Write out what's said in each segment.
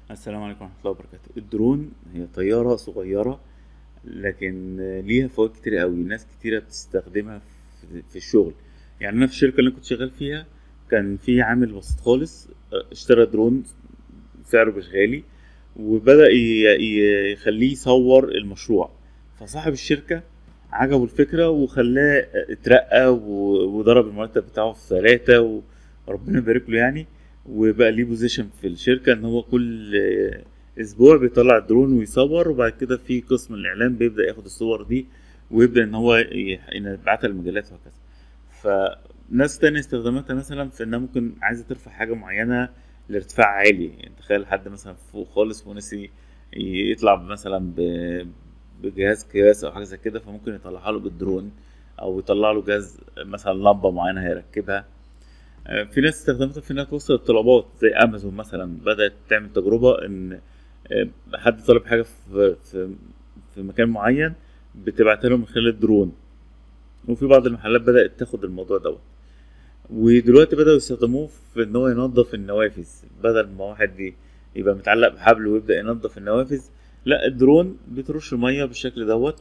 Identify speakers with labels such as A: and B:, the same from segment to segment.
A: السلام عليكم ورحمة الله وبركاته الدرون هي طيارة صغيرة لكن ليها فوائد كتير قوي ناس كتيرة بتستخدمها في في الشغل يعني أنا في الشركة اللي أنا كنت شغال فيها كان في عامل بسيط خالص اه، اشترى درون سعره مش غالي وبدأ ي- ي- يخليه يصور المشروع فصاحب الشركة عجبه الفكرة وخلاه اترقى و- وضرب المرتب بتاعه في ثلاثة وربنا يبارك له يعني وبقى ليه بوزيشن في الشركة ان هو كل اسبوع بيطلع درون ويصور وبعد كده في قسم الاعلان بيبدأ ياخد الصور دي ويبدأ ان هو ي- يبعتها للمجلات وهكذا فناس تانية استخداماتها مثلا في انها ممكن عايزة ترفع حاجة معينة لارتفاع عالي يعني تخيل حد مثلا فوق خالص ونسي يطلع مثلا ب- بجهاز قياس او حاجة زي كده فممكن يطلعها له بالدرون او يطلع له جهاز مثلا لمبة معينة هيركبها آه، في ناس استخدمتها في انها توصل الطلبات زي امازون مثلا بدات تعمل تجربه ان آه، حد طالب حاجه في في في مكان معين بتبعتها له من خلال الدرون وفي بعض المحلات بدات تاخد الموضوع دوت ودلوقتي بداوا يستخدموه في ان هو ينظف النوافذ بدل ما واحد ي- يبقى متعلق بحبل ويبدا ينظف النوافذ لا الدرون بترش الميه بالشكل دوت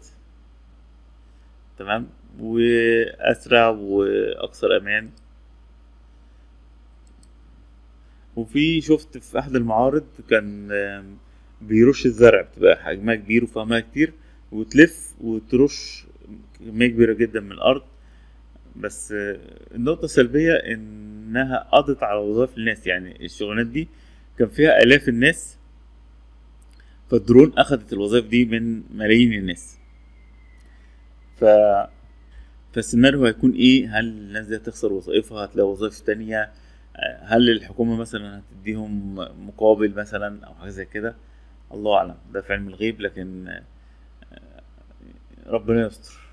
A: تمام واسرع واكثر امان وفي شفت في احد المعارض كان آم، بيرش الزرع بتبقى حجمها كبير وفهمها كتير وتلف وترش كمية كبيرة جدا من الأرض بس آه، النقطة السلبية إنها قضت على وظائف الناس يعني الشغلانات دي كان فيها آلاف الناس فالدرون أخدت الوظائف دي من ملايين الناس ف فالسيناريو هيكون ايه هل الناس دي هتخسر وظائفها هتلاقي وظائف تانية آه، هل الحكومة مثلا هتديهم مقابل مثلا او حاجة زي كده الله اعلم ده في علم الغيب لكن آه، ربنا يستر